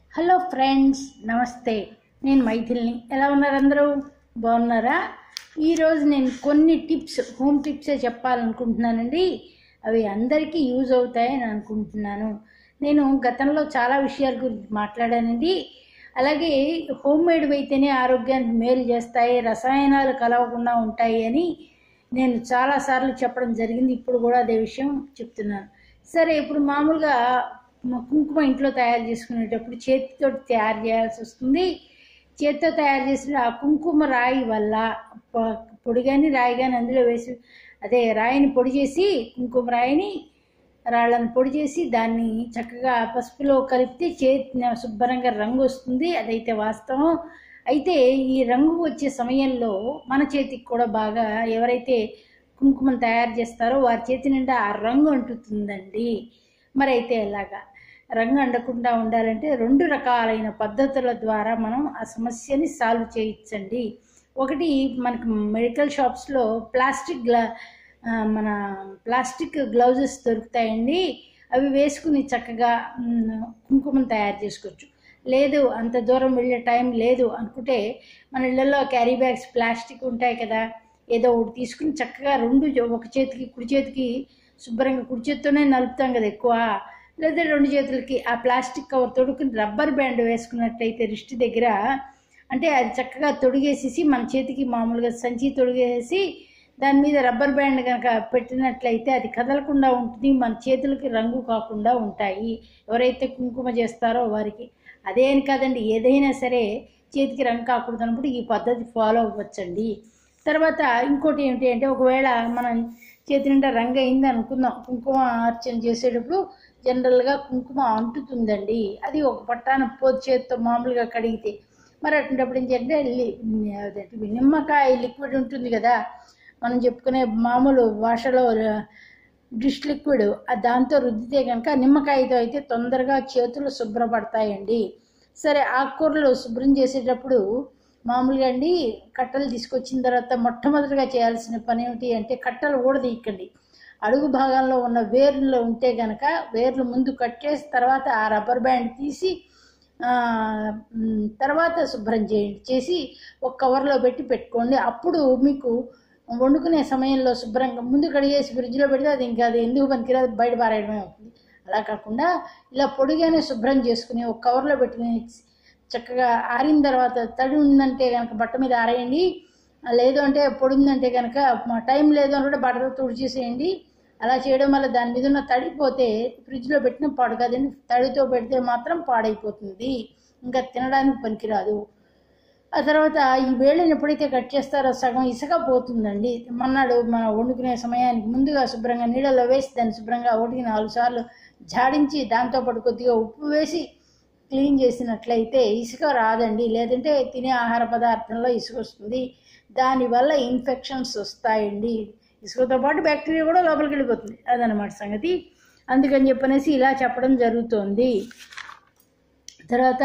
hello friends నమస్తే నేను మైథిల్ని ఎలా ఉన్నారు అందరూ బాగున్నారా ఈరోజు నేను కొన్ని టిప్స్ హోమ్ టిప్సే చెప్పాలనుకుంటున్నానండి అవి అందరికీ యూజ్ అవుతాయని అనుకుంటున్నాను నేను గతంలో చాలా విషయాల గురించి మాట్లాడానండి అలాగే హోమ్ మేడ్ అయితేనే ఆరోగ్యానికి మేలు చేస్తాయి రసాయనాలు కలవకుండా ఉంటాయి అని నేను చాలాసార్లు చెప్పడం జరిగింది ఇప్పుడు కూడా అదే విషయం చెప్తున్నాను సరే ఇప్పుడు మామూలుగా మ- కుంకుమ ఇంట్లో తయారు చేసుకునేటప్పుడు చేతితో తయారు చేయాల్సి వస్తుంది చేతితో తయారు చేసిన ఆ కుంకుమ రాయి వల్ల ప- పొడి కానీ రాయి కానీ అందులో వేసి అదే రాయిని పొడి చేసి కుంకుమ రాయిని రాళ్ళను పొడి చేసి దాన్ని చక్కగా పసుపులో కలిపితే చేతి శుభ్రంగా రంగు వస్తుంది అదైతే వాస్తవం అయితే ఈ రంగు వచ్చే సమయంలో మన చేతికి కూడా బాగా ఎవరైతే కుంకుమను తయారు చేస్తారో వారి చేతి నిండా ఆ రంగు అంటుతుందండి మరి అయితే ఎలాగా రంగు అండకుండా ఉండాలంటే రెండు రకాలైన పద్ధతుల ద్వారా మనం ఆ సమస్యని సాల్వ్ చేయొచ్చండి ఒకటి మనకు మెడికల్ షాప్స్లో ప్లాస్టిక్ గ్లా ఆ, మన ప్లాస్టిక్ గ్లౌజెస్ దొరుకుతాయండి అవి వేసుకుని చక్కగా మ్, కుంకుమను తయారు చేసుకోవచ్చు లేదు అంత దూరం వెళ్ళే టైం లేదు అనుకుంటే మన ఇళ్ళల్లో క్యారీ బ్యాగ్స్ ప్లాస్టిక్ ఉంటాయి కదా ఏదో ఒకటి తీసుకుని చక్కగా రెండు జో- ఒక చేతికి కుడి చేతికి శుభ్రంగా కుడి చేత్తోనే నలుపుతాం కదా ఎక్కువ లేదా రెండు చేతులకి ఆ ప్లాస్టిక్ కవర్ తొడుక్కుని రబ్బర్ బ్యాండ్ వేసుకున్నట్లయితే రిస్ట్ దగ్గర అంటే అది చక్కగా తొడిగేసేసి మన చేతికి మామూలుగా సంచి తొడిగేసి దాని మీద రబ్బర్ బ్యాండ్ కనుక పెట్టినట్లయితే అది కదలకుండా ఉంటుంది మన చేతులకి రంగు కాకుండా ఉంటాయి ఎవరైతే కుంకుమ చేస్తారో వారికి అదే అని కాదండి ఏదైనా సరే చేతికి రంగు కాకూడదు అన్నప్పుడు ఈ పద్ధతి ఫాలో అవ్వచ్చండి తర్వాత ఇంకోటి ఏమిటి అంటే ఒకవేళ మనం చేతి నిండా రంగు అయింది అనుకుందాం కుంకుమ అర్చన చేసేటప్పుడు జనరల్గా కుంకుమ అంటుతుందండి అది ఒక పట్టాన పోతు చేతితో మామూలుగా కడిగితే మరి అటువంటిప్పుడు ఏం చేయాలంటే లి- అదేంటి నిమ్మకాయ లిక్విడ్ ఉంటుంది కదా మనం చెప్పుకునే మామూలు భాషలో డిష్ లిక్విడ్ ఆ దాంతో రుద్దితే కనుక నిమ్మకాయతో అయితే తొందరగా చేతులు శుభ్రపడతాయండి సరే ఆకుకూరలు శుభ్రం చేసేటప్పుడు మామూలుగా అండి కట్టలు తీసుకొచ్చిన తర్వాత మొట్టమొదటిగా చేయాల్సిన పని ఏమిటి అంటే కట్టలు ఊడదీయకండి అడుగు భాగంలో ఉన్న వేర్లు ఉంటే కనుక వేర్లు ముందు కట్ చేసి తర్వాత ఆ రబ్బర్ బ్యాండ్ తీసి ఆ, మ్, తర్వాత శుభ్రం చేయండి చేసి ఒక కవర్లో పెట్టి పెట్టుకోండి అప్పుడు మీకు వండుకునే సమయంలో శుభ్రంగా ముందు కడిగేసి ఫ్రిడ్జ్లో పెడితే అది ఇంకా అది ఎందుకు పనికిరాదు బయట పారేయడమే అవుతుంది అలా కాకుండా ఇలా పొడిగానే శుభ్రం చేసుకుని ఒక కవర్లో పెట్టుకుని చక్కగా ఆరిన తర్వాత తడి ఉందంటే కనుక బట్ట మీద ఆరేయండి లేదు అంటే పొడి ఉందంటే కనుక మా టైం లేదు అని కూడా బట్టతో తుడిచేసేయండి అలా చేయడం వల్ల దాని మీద ఉన్న తడిపోతే ఫ్రిడ్జ్లో పెట్టిన పాడు కాదండి తడితో పెడితే మాత్రం పాడైపోతుంది ఇంకా తినడానికి పనికిరాదు ఆ తర్వాత ఈ వేళ్ళని ఎప్పుడైతే కట్ చేస్తారో సగం ఇసుక పోతుందండి మన్నాడు మన వండుకునే సమయానికి ముందుగా శుభ్రంగా నీళ్ళలో వేసి దాన్ని శుభ్రంగా ఒకటికి నాలుగు సార్లు జాడించి దాంతోపాటు కొద్దిగా ఉప్పు వేసి క్లీన్ చేసినట్లయితే ఇసుక రాదండి లేదంటే తినే ఆహార పదార్థంలో ఇసుక వస్తుంది దానివల్ల ఇన్ఫెక్షన్స్ వస్తాయండి ఇసుకతో పాటు బ్యాక్టీరియా కూడా లోపలికి వెళ్ళిపోతుంది అదనమాట సంగతి అందుకని చెప్పనేసి ఇలా చెప్పడం జరుగుతోంది తర్వాత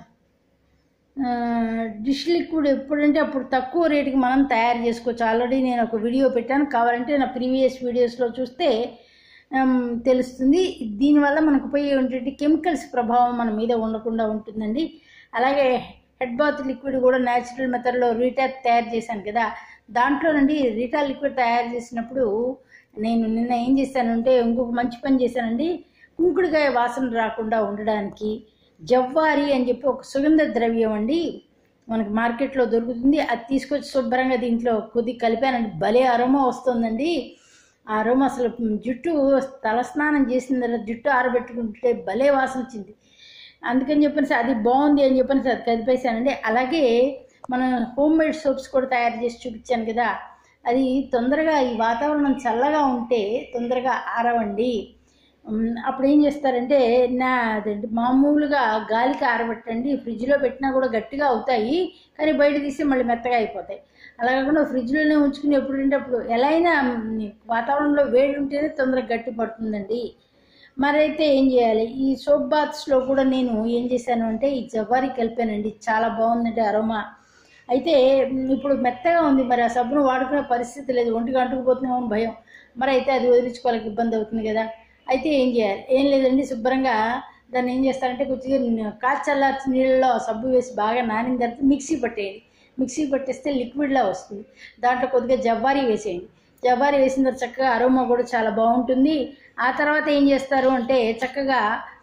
ఆ, డిష్ లిక్విడ్ ఎప్పుడంటే అప్పుడు తక్కువ రేటుకి మనం తయారు చేసుకోవచ్చు ఆల్రెడీ నేను ఒక వీడియో పెట్టాను కావాలంటే నా ప్రీవియస్ వీడియోస్లో చూస్తే ఆమ్, తెలుస్తుంది దీనివల్ల మనకు పోయే ఏంటంటే కెమికల్స్ ప్రభావం మన మీద ఉండకుండా ఉంటుందండి అలాగే హెడ్ బాత్ లిక్విడ్ కూడా న్యాచురల్ మెథడ్లో రీటా తయారు చేశాను కదా దాంట్లో నుండి రీటా లిక్విడ్ తయారు చేసినప్పుడు నేను నిన్న ఏం చేశానంటే ఇంకొక మంచి పని చేశానండి కుంకుడుకాయ వాసన రాకుండా ఉండడానికి జవ్వారి అని చెప్పి ఒక సుగంధ ద్రవ్యం అండి మనకి మార్కెట్లో దొరుకుతుంది అది తీసుకొచ్చి శుభ్రంగా దీంట్లో కొద్ది కలిపానండి భలే అరోమా వస్తుందండి ఆ అరోమా అసలు జుట్టు తలస్నానం చేసిన తర్వాత జుట్టు ఆరబెట్టుకుంటే భలే వాసన వచ్చింది అందుకని చెప్పేసి అది బాగుంది అని చెప్పేసి అది కలిపేశానండి అలాగే మనం హోమ్ మేడ్ సోప్స్ కూడా తయారు చేసి చూపించాను కదా అది తొందరగా ఈ వాతావరణం చల్లగా ఉంటే తొందరగా ఆరవండి ఉమ్, అప్పుడు ఏం చేస్తారంటే నా అదేంటి మామూలుగా గాలికి ఆరబెట్టండి ఫ్రిడ్జ్లో పెట్టినా కూడా గట్టిగా అవుతాయి కానీ బయట తీస్తే మళ్ళీ మెత్తగా అయిపోతాయి అలా కాకుండా ఫ్రిడ్జ్లోనే ఉంచుకుని ఎప్పుడంటే అప్పుడు ఎలా అయినా ఉమ్, వాతావరణంలో వేడి ఉంటేనే తొందరగా గట్టి పడుతుందండి మరైతే ఏం చేయాలి ఈ సోప్ బాత్స్లో కూడా నేను ఏం చేశాను అంటే ఈ జవ్వారి కలిపానండి చాలా బాగుందండి అరోమా అయితే ఉమ్, ఇప్పుడు మెత్తగా ఉంది మరి ఆ సబ్బును వాడుకునే పరిస్థితి లేదు ఒంటికి అంటుకుపోతున్నామో అని భయం మరి అయితే అది వదిలించుకోవాలకి ఇబ్బంది అవుతుంది కదా అయితే ఏం చేయాలి ఏం లేదండి శుభ్రంగా దాన్ని ఏం చేస్తారంటే కొద్దిగా కాచల్లార్చి నీళ్ళలో సబ్బు వేసి బాగా నానిన తర్వాత మిక్సీ పట్టేయండి మిక్సీ పట్టేస్తే లిక్విడ్లా వస్తుంది దాంట్లో కొద్దిగా జవ్వారీ వేసేయండి జవ్వారీ వేసిన తర్వాత చక్కగా అరోమా కూడా చాలా బాగుంటుంది ఆ తర్వాత ఏం చేస్తారు అంటే చక్కగా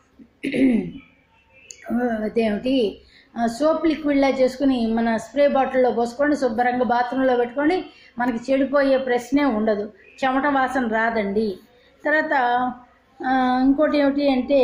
అదేమిటి సోప్ లిక్విడ్లా చేసుకుని మన స్ప్రే బాటిల్లో పోసుకోండి శుభ్రంగా బాత్రూంలో పెట్టుకోండి మనకి చెడిపోయే ప్రశ్నే ఉండదు చెమట వాసన రాదండి తర్వాత ఆ, ఇంకోటి ఏమిటి అంటే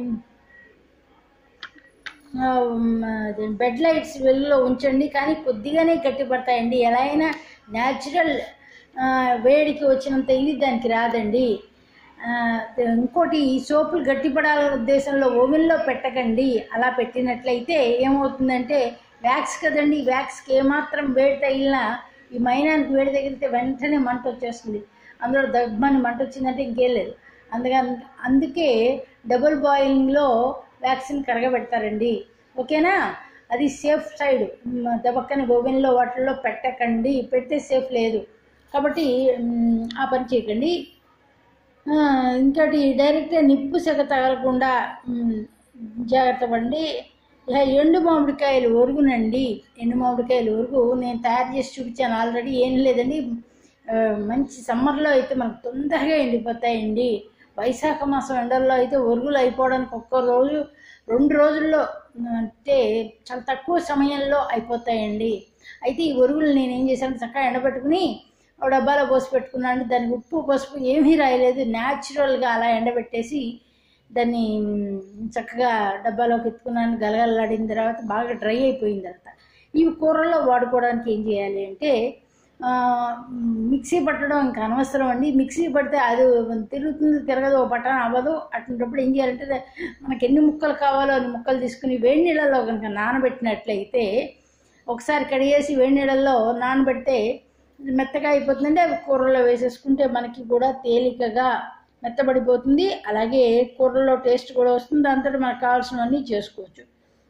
ఆ, అదే బెడ్ లైట్స్ వెలుగులో ఉంచండి కానీ కొద్దిగానే గట్టి పడతాయండి ఎలా అయినా న్యాచురల్ వేడికి వచ్చినంత ఇది దానికి రాదండి ఆ, ఇంకోటి ఈ సోపులు గట్టిపడాలనే ఉద్దేశంలో ఓవెన్లో పెట్టకండి అలా పెట్టినట్లయితే ఏమవుతుందంటే వ్యాక్స్ కదండి వ్యాక్స్కి ఏమాత్రం వేడి తగిలినా ఈ మైనానికి వేడి తగిలితే వెంటనే మంట వచ్చేస్తుంది అందులో దగ్గమని మంట వచ్చిందంటే ఇంకేం లేదు అందుకని అందుకే డబుల్ బాయిలింగ్లో వ్యాక్సిన్ కరగబెడతారండి ఓకేనా అది సేఫ్ సైడ్ మ్, దబక్కని ఓవెన్లో వాటిల్లో పెట్టకండి పెడితే సేఫ్ లేదు కాబట్టి మ్, ఆ పని చేయకండి ఆ, ఇంకోటి డైరెక్ట్గా నిప్పు సెగ తగలకుండా మ్, జాగ్రత్త పడండి ఇక ఎండు మామిడికాయలు ఒరుగునండి ఎండు మామిడికాయలు ఒరుగు నేను తయారు చేసి చూపించాను ఆల్రెడీ ఏం లేదండి ఆ, మంచి సమ్మర్లో అయితే మనకు తొందరగా ఎండిపోతాయండి వైశాఖ మాసం ఎండల్లో అయితే ఒరుగులు అయిపోవడానికి ఒక్క రోజు రెండు రోజుల్లో అంటే చాలా తక్కువ సమయంలో అయిపోతాయండి అయితే ఈ ఒరుగులు నేను ఏం చేశాను చక్కగా ఎండబెట్టుకుని ఒక డబ్బాలో పోసి పెట్టుకున్నాను దానికి ఉప్పు పసుపు ఏమీ రాయలేదు న్యాచురల్గా అలా ఎండబెట్టేసి దాన్ని మ్, చక్కగా డబ్బాలోకి ఎత్తుకున్నాను గలగలలాడిన తర్వాత బాగా డ్రై అయిపోయిన తర్వాత ఇవి కూరల్లో వాడుకోవడానికి ఏం చేయాలి అంటే ఆ, మిక్సీ పట్టడం ఇంకా అనవసరం అండి మిక్సీ పడితే అది తిరుగుతుంది తిరగదు ఓ పట్టణం అవ్వదు అటువంటిప్పుడు ఏం చేయాలంటే మనకి ఎన్ని ముక్కలు కావాలో అన్ని ముక్కలు తీసుకుని వేడి నీళ్ళలో కనుక నానబెట్టినట్లయితే ఒకసారి కడిగేసి వేడి నీళ్ళల్లో నానబెడితే మెత్తగా అయిపోతుందంటే అవి కూరలో వేసేసుకుంటే మనకి కూడా తేలికగా మెత్తబడిపోతుంది అలాగే కూరలో టేస్ట్ కూడా వస్తుంది దాంతో మనకు కావాల్సినవన్నీ చేసుకోవచ్చు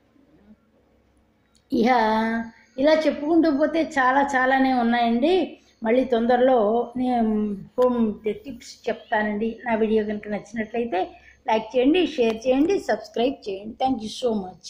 ఇక ఇలా చెప్పుకుంటూ పోతే చాలా చాలానే ఉన్నాయండి మళ్ళీ తొందరలో నేను హోమ్ టిప్స్ చెప్తానండి నా వీడియో కనుక నచ్చినట్లయితే లైక్ చేయండి షేర్ చేయండి సబ్స్క్రైబ్ చేయండి థ్యాంక్ యూ సో మచ్